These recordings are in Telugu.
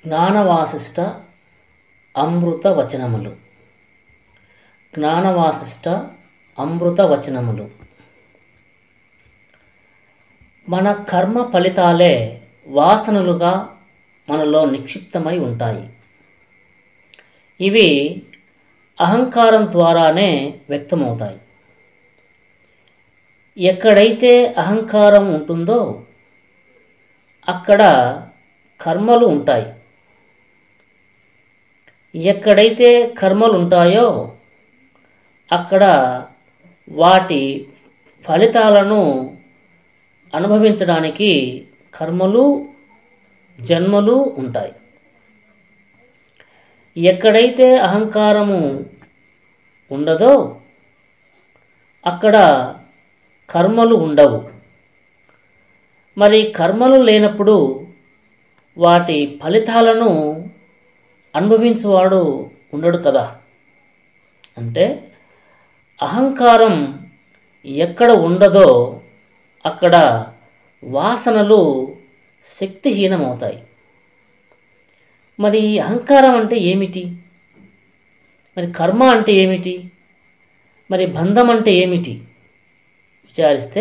జ్ఞానవాసిష్ట అమృత వచనములు జ్ఞానవాసిష్ట అమృత వచనములు మన కర్మ ఫలితాలే వాసనలుగా మనలో నిక్షిప్తమై ఉంటాయి ఇవి అహంకారం ద్వారానే వ్యక్తమవుతాయి ఎక్కడైతే అహంకారం ఉంటుందో అక్కడ కర్మలు ఉంటాయి ఎక్కడైతే కర్మలు ఉంటాయో అక్కడ వాటి ఫలితాలను అనుభవించడానికి కర్మలు జన్మలు ఉంటాయి ఎక్కడైతే అహంకారము ఉండదో అక్కడ కర్మలు ఉండవు మరి కర్మలు లేనప్పుడు వాటి ఫలితాలను అనుభవించువాడు ఉండడు కదా అంటే అహంకారం ఎక్కడ ఉండదో అక్కడ వాసనలు శక్తిహీనమవుతాయి మరి అహంకారం అంటే ఏమిటి మరి కర్మ అంటే ఏమిటి మరి బంధం అంటే ఏమిటి విచారిస్తే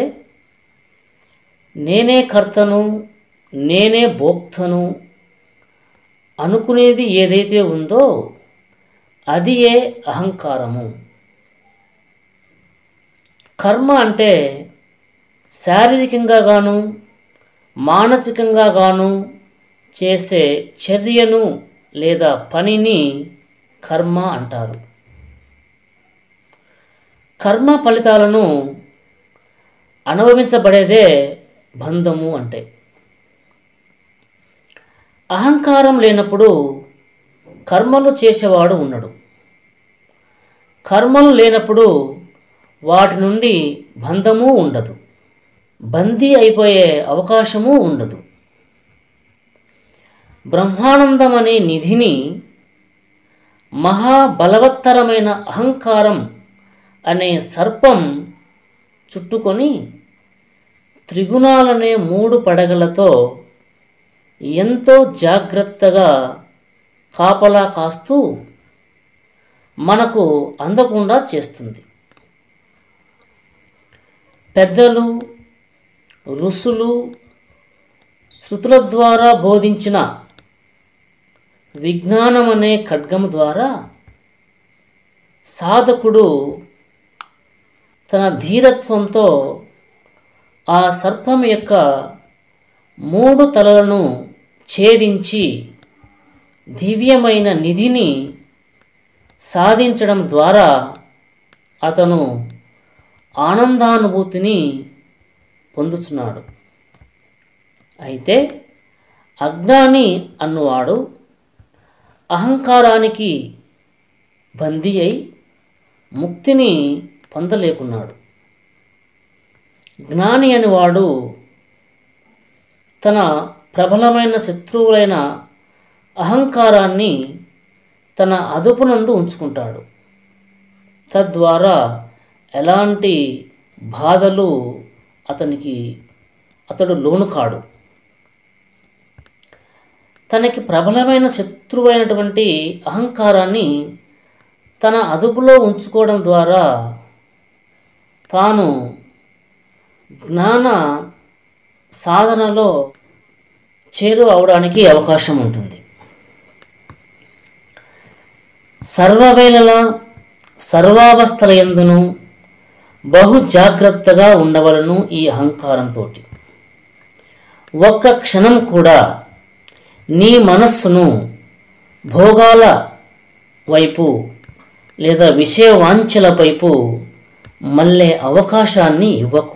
నేనే కర్తను నేనే భోక్తను అనుకునేది ఏదైతే ఉందో అది ఏ అహంకారము కర్మ అంటే శారీరకంగా గాను మానసికంగా గాను చేసే చర్యను లేదా పనిని కర్మ అంటారు కర్మ ఫలితాలను అనుభవించబడేదే బంధము అంటే అహంకారం లేనప్పుడు కర్మలు చేసేవాడు ఉండడు కర్మలు లేనప్పుడు వాటి నుండి బంధము ఉండదు బందీ అయిపోయే అవకాశము ఉండదు బ్రహ్మానందం అనే నిధిని మహాబలవత్తరమైన అహంకారం అనే సర్పం చుట్టుకొని త్రిగుణాలనే మూడు పడగలతో ఎంతో జాగ్రత్తగా కాపలా కాస్తూ మనకు అందకుండా చేస్తుంది పెద్దలు ఋషులు శృతుల ద్వారా బోధించిన విజ్ఞానం అనే ఖడ్గము ద్వారా సాధకుడు తన ధీరత్వంతో ఆ సర్పం యొక్క మూడు తలలను ఛేదించి దివ్యమైన నిధిని సాధించడం ద్వారా అతను ఆనందానుభూతిని పొందుతున్నాడు అయితే అజ్ఞాని అన్నవాడు అహంకారానికి బందీ అయి ముక్తిని పొందలేకున్నాడు జ్ఞాని అనేవాడు తన ప్రబలమైన శత్రువులైన అహంకారాన్ని తన అదుపునందు ఉంచుకుంటాడు తద్వారా ఎలాంటి బాధలు అతనికి అతడు లోను కాడు తనకి ప్రబలమైన శత్రువైనటువంటి అహంకారాన్ని తన అదుపులో ఉంచుకోవడం ద్వారా తాను జ్ఞాన సాధనలో చేరు అవడానికి అవకాశం ఉంటుంది సర్వవేళలా సర్వావస్థల ఎందును బహు జాగ్రత్తగా ఉండవలను ఈ అహంకారంతో ఒక్క క్షణం కూడా నీ మనస్సును భోగాల వైపు లేదా విషయ వాంఛల వైపు మళ్ళే అవకాశాన్ని ఇవ్వకు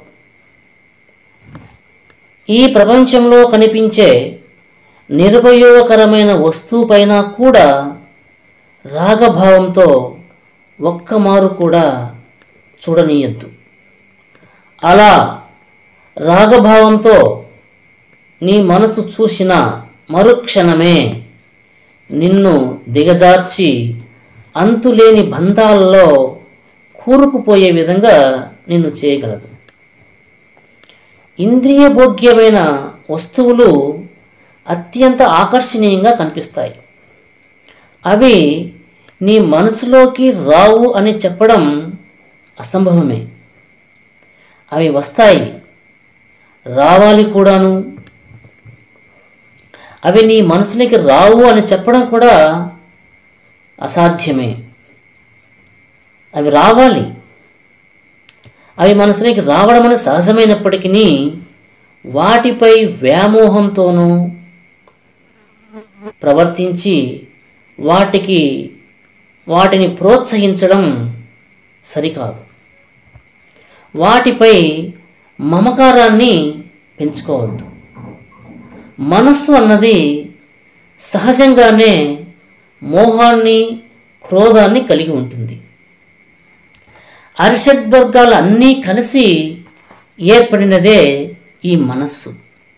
ఈ ప్రపంచంలో కనిపించే నిరుపయోగకరమైన వస్తువుపైన కూడా రాగభావంతో ఒక్క మారు కూడా చూడనీయద్దు అలా రాగభావంతో నీ మనసు చూసిన మరుక్షణమే నిన్ను దిగజార్చి అంతులేని బంధాలలో కూరుకుపోయే విధంగా నిన్ను చేయగలదు ఇంద్రియభోగ్యమైన వస్తువులు అత్యంత ఆకర్షణీయంగా కనిపిస్తాయి అవి నీ మనసులోకి రావు అని చెప్పడం అసంభవమే అవి వస్తాయి రావాలి కూడాను అవి నీ మనసులోకి రావు అని చెప్పడం కూడా అసాధ్యమే అవి రావాలి అవి మనసులోకి రావడం అనేది సహజమైనప్పటికీ వాటిపై వ్యామోహంతోనూ ప్రవర్తించి వాటికి వాటిని ప్రోత్సహించడం సరికాదు వాటిపై మమకారాన్ని పెంచుకోవద్దు మనస్సు అన్నది సహజంగానే మోహాన్ని క్రోధాన్ని కలిగి ఉంటుంది అరిషడ్ వర్గాలు అన్నీ కలిసి ఏర్పడినదే ఈ మనస్సు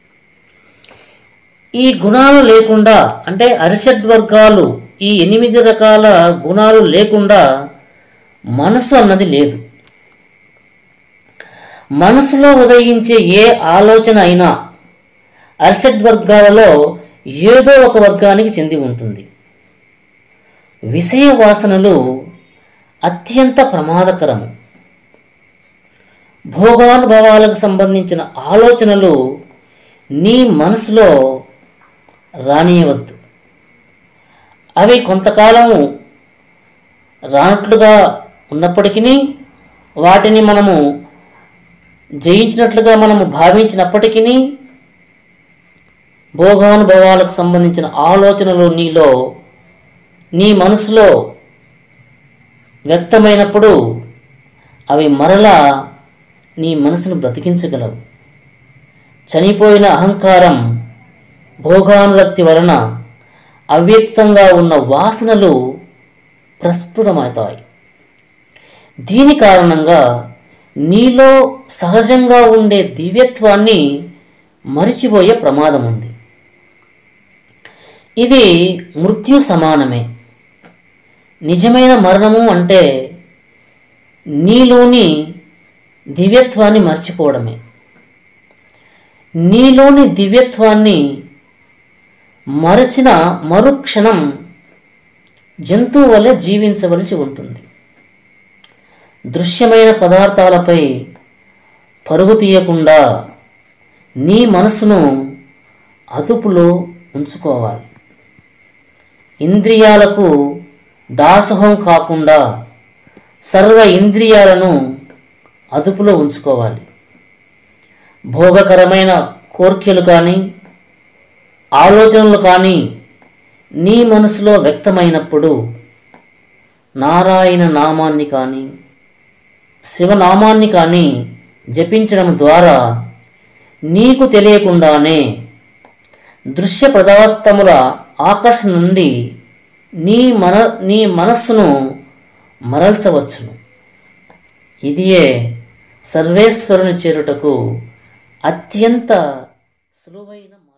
ఈ గుణాలు లేకుండా అంటే అరిషడ్ వర్గాలు ఈ ఎనిమిది రకాల గుణాలు లేకుండా మనసు అన్నది లేదు మనసులో ఉదయించే ఏ ఆలోచన అయినా అరిషడ్ వర్గాలలో ఏదో ఒక వర్గానికి చెంది ఉంటుంది విషయ వాసనలు అత్యంత ప్రమాదకరము భోగానుభవాలకు సంబంధించిన ఆలోచనలు నీ మనసులో రానియవద్దు అవి కొంతకాలము రానట్లుగా ఉన్నప్పటికీ వాటిని మనము జయించినట్లుగా మనము భావించినప్పటికీ భోగానుభవాలకు సంబంధించిన ఆలోచనలు నీలో నీ మనసులో వ్యక్తమైనప్పుడు అవి మరలా నీ మనసును బ్రతికించగలవు చనిపోయిన అహంకారం భోగానురక్తి వలన అవ్యక్తంగా ఉన్న వాసనలు ప్రస్ఫుటమవుతాయి దీని కారణంగా నీలో సహజంగా ఉండే దివ్యత్వాన్ని మరిచిపోయే ప్రమాదం ఉంది ఇది మృత్యు సమానమే నిజమైన మరణము అంటే నీలోని దివ్యత్వాన్ని మర్చిపోవడమే నీలోని దివ్యత్వాన్ని మరచిన మరుక్షణం జంతువు వలె జీవించవలసి ఉంటుంది దృశ్యమైన పదార్థాలపై పరుగు తీయకుండా నీ మనసును అదుపులో ఉంచుకోవాలి ఇంద్రియాలకు దాసోహం కాకుండా సర్వ ఇంద్రియాలను అదుపులో ఉంచుకోవాలి భోగకరమైన కోర్కెలు కానీ ఆలోచనలు కానీ నీ మనసులో వ్యక్తమైనప్పుడు నారాయణ నామాన్ని కానీ శివనామాన్ని కానీ జపించడం ద్వారా నీకు తెలియకుండానే దృశ్య పదార్థముల ఆకర్షణ నుండి నీ మన నీ మనస్సును మరల్చవచ్చును ఇదియే సర్వేశ్వరుని చేరుటకు అత్యంత సులువైన